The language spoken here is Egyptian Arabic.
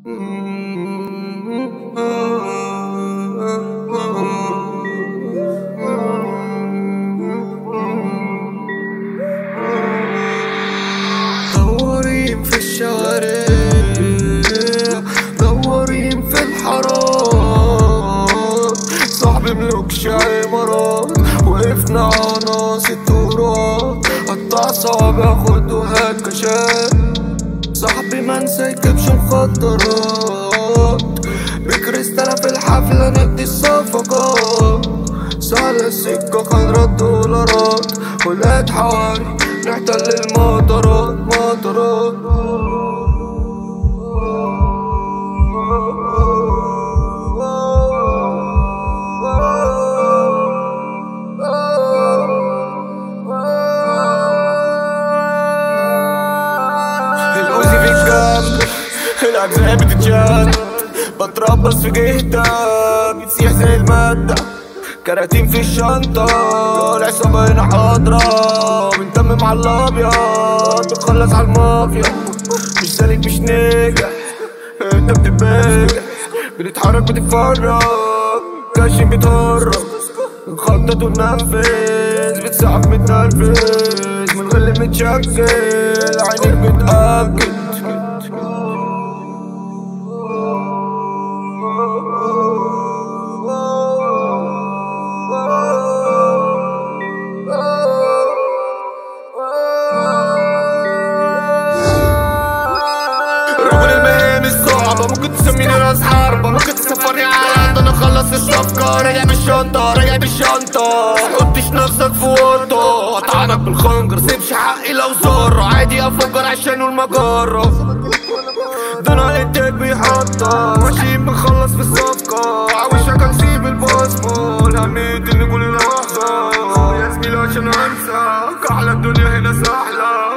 دورين في الشوارع دورين في الحارات صاحبي ملوكش عمارات وقفنا على ناس التراب قطع صوابع خد وهات كشات صاحبي ما نسيكبش مخدرات بكريستالة في الحفلة ندي الصفقات سهلة السكة خضرا دولارات ولاد حواري نحتل المطارات مطارات الأوزي في الجنب الأجزاء بتتشد بتربص في جهتك بتسيح زي المادة كراتين في الشنطة العصابة هنا حاضرة بنتمم على الأبيض بتخلص على المافيا مش سالك مش ناجح انت بتباجح بنتحرك بتتفرج كاشين بيتهرب نخطط وننفذ بتسحب متنرفز من غل متشكل عينيك بتأكد رغم المهام الصعبة ممكن تسميني راس حربة ممكن تسفرني على لندن اخلص الصفقة راجع بالشنطة راجع بالشنطة حطش نفسك في ورطة اطعنك بالخنجر سيبش حقي لو ذرة عادي افجر عشان المجرة ده انا انتاج بيحطة ماشيين بنخلص في الصفقة عاوشك هنسيب البصمة هميت ان كل لحظة يا زميلي عشان انسى احلى الدنيا هنا سهلة